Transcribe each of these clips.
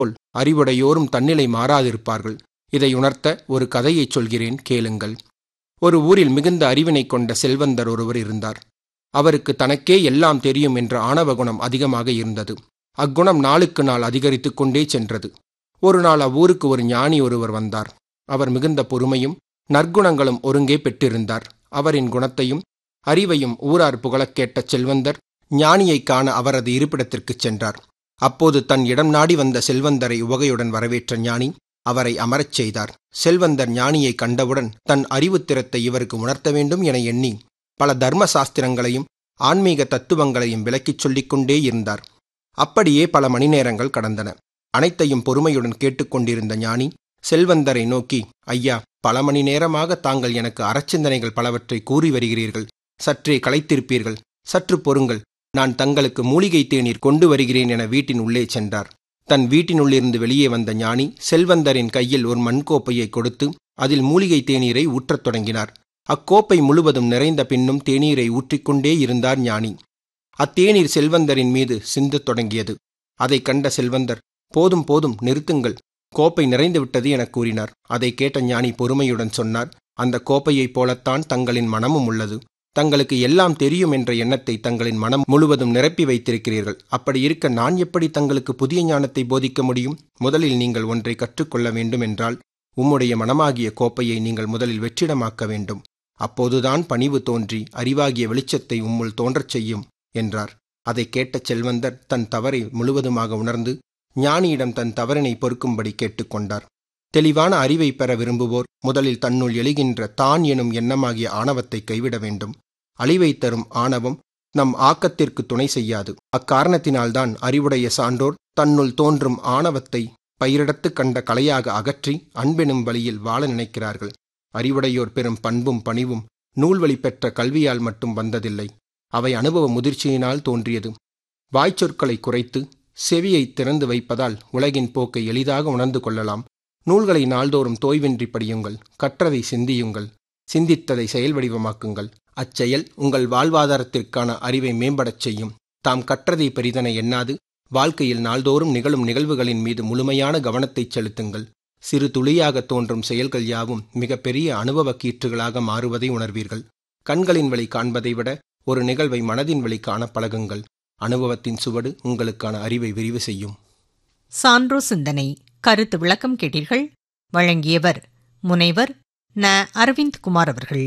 போல் அறிவுடையோரும் தன்னிலை மாறாதிருப்பார்கள் இதை உணர்த்த ஒரு கதையைச் சொல்கிறேன் கேளுங்கள் ஒரு ஊரில் மிகுந்த அறிவினை கொண்ட செல்வந்தர் ஒருவர் இருந்தார் அவருக்கு தனக்கே எல்லாம் தெரியும் என்ற ஆணவ குணம் அதிகமாக இருந்தது அக்குணம் நாளுக்கு நாள் அதிகரித்துக் கொண்டே சென்றது ஒரு நாள் அவ்வூருக்கு ஒரு ஞானி ஒருவர் வந்தார் அவர் மிகுந்த பொறுமையும் நற்குணங்களும் ஒருங்கே பெற்றிருந்தார் அவரின் குணத்தையும் அறிவையும் ஊரார் புகழக் கேட்ட செல்வந்தர் ஞானியைக் காண அவரது இருப்பிடத்திற்குச் சென்றார் அப்போது தன் இடம் நாடி வந்த செல்வந்தரை உவகையுடன் வரவேற்ற ஞானி அவரை அமரச் செய்தார் செல்வந்தர் ஞானியை கண்டவுடன் தன் அறிவுத்திறத்தை இவருக்கு உணர்த்த வேண்டும் என எண்ணி பல தர்ம சாஸ்திரங்களையும் ஆன்மீக தத்துவங்களையும் விளக்கிச் சொல்லிக் கொண்டே இருந்தார் அப்படியே பல மணி நேரங்கள் கடந்தன அனைத்தையும் பொறுமையுடன் கேட்டுக்கொண்டிருந்த ஞானி செல்வந்தரை நோக்கி ஐயா பல மணி நேரமாக தாங்கள் எனக்கு அறச்சிந்தனைகள் பலவற்றை கூறி வருகிறீர்கள் சற்றே களைத்திருப்பீர்கள் சற்று பொறுங்கள் நான் தங்களுக்கு மூலிகை தேநீர் கொண்டு வருகிறேன் என வீட்டின் உள்ளே சென்றார் தன் வீட்டினுள்ளிருந்து வெளியே வந்த ஞானி செல்வந்தரின் கையில் ஒரு மண்கோப்பையை கொடுத்து அதில் மூலிகை தேநீரை ஊற்றத் தொடங்கினார் அக்கோப்பை முழுவதும் நிறைந்த பின்னும் தேநீரை ஊற்றிக்கொண்டே இருந்தார் ஞானி அத்தேநீர் செல்வந்தரின் மீது சிந்தத் தொடங்கியது அதைக் கண்ட செல்வந்தர் போதும் போதும் நிறுத்துங்கள் கோப்பை நிறைந்துவிட்டது எனக் கூறினார் அதை கேட்ட ஞானி பொறுமையுடன் சொன்னார் அந்த கோப்பையைப் போலத்தான் தங்களின் மனமும் உள்ளது தங்களுக்கு எல்லாம் தெரியும் என்ற எண்ணத்தை தங்களின் மனம் முழுவதும் நிரப்பி வைத்திருக்கிறீர்கள் அப்படி இருக்க நான் எப்படி தங்களுக்கு புதிய ஞானத்தை போதிக்க முடியும் முதலில் நீங்கள் ஒன்றை கற்றுக்கொள்ள வேண்டும் என்றால் உம்முடைய மனமாகிய கோப்பையை நீங்கள் முதலில் வெற்றிடமாக்க வேண்டும் அப்போதுதான் பணிவு தோன்றி அறிவாகிய வெளிச்சத்தை உம்முள் தோன்றச் செய்யும் என்றார் அதை கேட்ட செல்வந்தர் தன் தவறை முழுவதுமாக உணர்ந்து ஞானியிடம் தன் தவறினை பொறுக்கும்படி கேட்டுக்கொண்டார் தெளிவான அறிவை பெற விரும்புவோர் முதலில் தன்னுள் எழுகின்ற தான் எனும் எண்ணமாகிய ஆணவத்தை கைவிட வேண்டும் அழிவை தரும் ஆணவம் நம் ஆக்கத்திற்கு துணை செய்யாது அக்காரணத்தினால்தான் அறிவுடைய சான்றோர் தன்னுள் தோன்றும் ஆணவத்தை பயிரிடத்து கண்ட கலையாக அகற்றி அன்பெனும் வழியில் வாழ நினைக்கிறார்கள் அறிவுடையோர் பெறும் பண்பும் பணிவும் நூல்வழி பெற்ற கல்வியால் மட்டும் வந்ததில்லை அவை அனுபவ முதிர்ச்சியினால் தோன்றியது வாய்ச்சொற்களை குறைத்து செவியை திறந்து வைப்பதால் உலகின் போக்கை எளிதாக உணர்ந்து கொள்ளலாம் நூல்களை நாள்தோறும் தோய்வின்றி படியுங்கள் கற்றதை சிந்தியுங்கள் சிந்தித்ததை செயல் வடிவமாக்குங்கள் அச்செயல் உங்கள் வாழ்வாதாரத்திற்கான அறிவை மேம்படச் செய்யும் தாம் கற்றதை பெரிதென எண்ணாது வாழ்க்கையில் நாள்தோறும் நிகழும் நிகழ்வுகளின் மீது முழுமையான கவனத்தைச் செலுத்துங்கள் சிறு துளியாக தோன்றும் செயல்கள் யாவும் மிகப்பெரிய அனுபவ கீற்றுகளாக மாறுவதை உணர்வீர்கள் கண்களின் வழி காண்பதை விட ஒரு நிகழ்வை மனதின் வழி காண பழகுங்கள் அனுபவத்தின் சுவடு உங்களுக்கான அறிவை விரிவு செய்யும் சான்றோ சிந்தனை கருத்து விளக்கம் கேட்டீர்கள் வழங்கியவர் முனைவர் ந அரவிந்த் குமார் அவர்கள்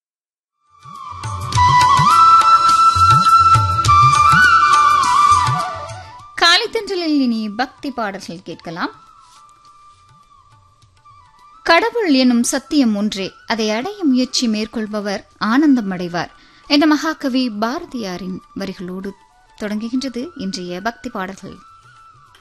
காலைத்தன்றலில் இனி பக்தி பாடல்கள் கேட்கலாம் கடவுள் எனும் சத்தியம் ஒன்றே அதை அடைய முயற்சி மேற்கொள்பவர் ஆனந்தம் அடைவார் என்ற மகாகவி பாரதியாரின் வரிகளோடு தொடங்குகின்றது இன்றைய பக்தி பாடல்கள்